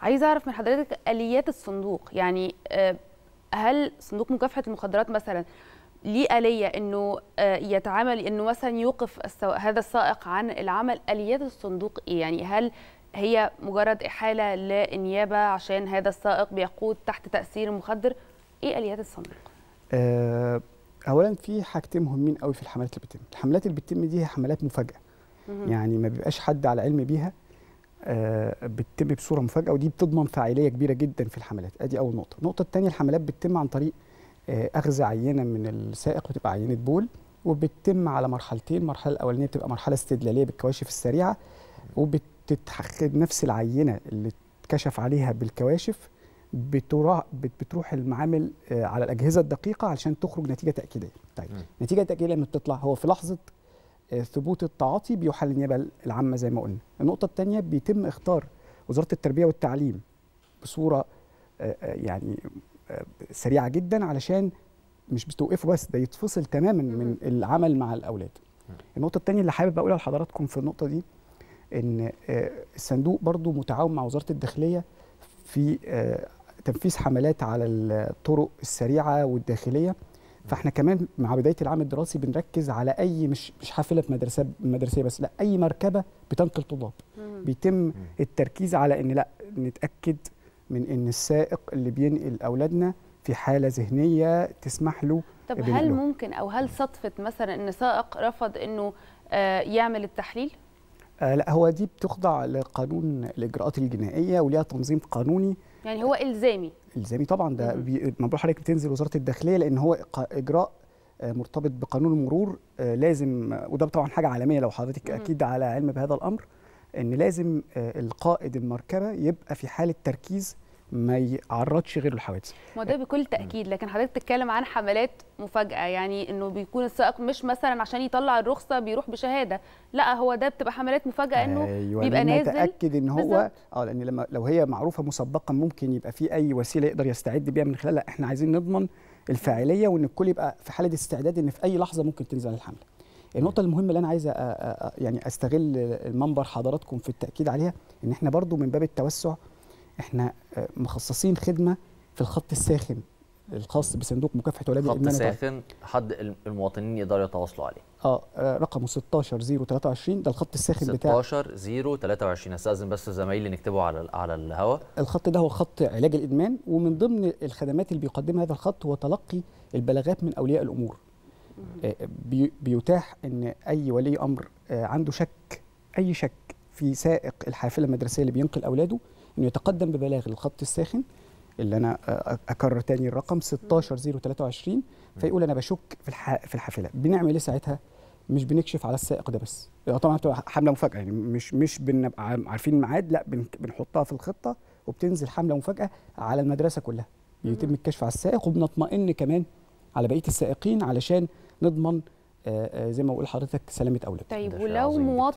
عايزه اعرف من حضرتك اليات الصندوق يعني آه، هل صندوق مكافحه المخدرات مثلا ليه آلية انه آه، يتعامل انه مثلا يوقف السو... هذا السائق عن العمل اليات الصندوق ايه يعني هل هي مجرد احاله للنيابه عشان هذا السائق بيقود تحت تاثير مخدر ايه اليات الصندوق آه، اولا في حاجتين مهمين قوي في الحملات اللي بتتم الحملات اللي بتتم دي هي حملات مفاجاه مهم. يعني ما بيبقاش حد على علم بيها آه، بتتم بصوره مفاجاه ودي بتضمن فاعليه كبيره جدا في الحملات ادي اول نقطه النقطه الثانيه الحملات بتتم عن طريق آه، اخذ عينه من السائق بتبقى عينه بول وبتتم على مرحلتين المرحله الاولانيه بتبقى مرحله استدلاليه بالكواشف السريعه وبتتاخد نفس العينه اللي اتكشف عليها بالكواشف بتروح بت- بتروح المعامل آه، على الاجهزه الدقيقه علشان تخرج نتيجه تاكيديه طيب مم. النتيجه التاكيديه لما بتطلع هو في لحظه آه، ثبوت التعاطي بيحل النيابه العامه زي ما قلنا النقطه الثانيه بيتم اختار وزاره التربيه والتعليم بصوره آه، آه، يعني آه، سريعه جدا علشان مش بتوقفه بس ده يتفصل تماما من العمل مع الاولاد النقطه الثانيه اللي حابب اقولها لحضراتكم في النقطه دي ان آه، الصندوق برضو متعاون مع وزاره الداخليه في آه، تنفيذ حملات على الطرق السريعه والداخليه فاحنا كمان مع بدايه العام الدراسي بنركز على اي مش مش حافله مدرسه مدرسيه بس لا اي مركبه بتنقل طلاب مهم. بيتم التركيز على ان لا نتاكد من ان السائق اللي بينقل اولادنا في حاله ذهنيه تسمح له طب هل بنقله. ممكن او هل صدفت مثلا ان سائق رفض انه آه، يعمل التحليل آه لا هو دي بتخضع لقانون الاجراءات الجنائيه وليها تنظيم قانوني يعني هو الزامي الزامي طبعا ده مم. بي- مبروح حضرتك بتنزل وزاره الداخليه لان هو قا- اجراء آه، مرتبط بقانون المرور آه، لازم آه، وده طبعا حاجه عالميه لو حضرتك مم. اكيد على علم بهذا الامر ان لازم آه، القائد المركبه يبقى في حاله تركيز ما يعرضش غيره للحوادث ما ده بكل تاكيد لكن حضرتك بتتكلم عن حملات مفاجاه يعني انه بيكون السائق مش مثلا عشان يطلع الرخصه بيروح بشهاده لا هو ده بتبقى حملات مفاجاه انه ايوه بيبقى لأن نازل نتاكد ان هو بالظبط. اه لان لما لو هي معروفه مسبقا ممكن يبقى في اي وسيله يقدر يستعد بيها من خلالها احنا عايزين نضمن الفاعليه وان الكل يبقى في حاله استعداد ان في اي لحظه ممكن تنزل الحمله النقطة المهمة اللي أنا عايز أ- أ- أ- يعني أستغل المنبر حضراتكم في التأكيد عليها إن إحنا برضو من باب التوسع إحنا آه، مخصصين خدمة في الخط الساخن الخاص بصندوق مكافحة ولاد خط الإدمان والتعاطي. ساخن حد المواطنين يقدروا يتواصلوا عليه اه آه، رقمه 16023 ده الخط الساخن بتاع 16 0 23 استاذن بس زمايلي نكتبه على على الهواء الخط ده هو خط علاج الادمان ومن ضمن الخدمات اللي بيقدمها هذا الخط هو تلقي البلاغات من اولياء الامور آه، بي- بيتاح ان اي ولي امر آه، عنده شك اي شك في سائق الحافله المدرسيه اللي بينقل اولاده انه يتقدم ببلاغ للخط الساخن اللي انا آه، اكرر تاني الرقم 16023 فيقول انا بشك في الح... في الحافله بنعمل ايه ساعتها مش بنكشف على السائق ده بس هو طبعا بتبقى حمله مفاجاه يعني مش مش بنبقى عام- عارفين الميعاد لا بن- بنحطها في الخطه وبتنزل حمله مفاجاه على المدرسه كلها بيتم الكشف على السائق وبنطمئن كمان على بقيه السائقين علشان نضمن آه، آه، زي ما بقول لحضرتك سلامه اولادنا طيب ده شيء ولو عظيم جداً. مواطن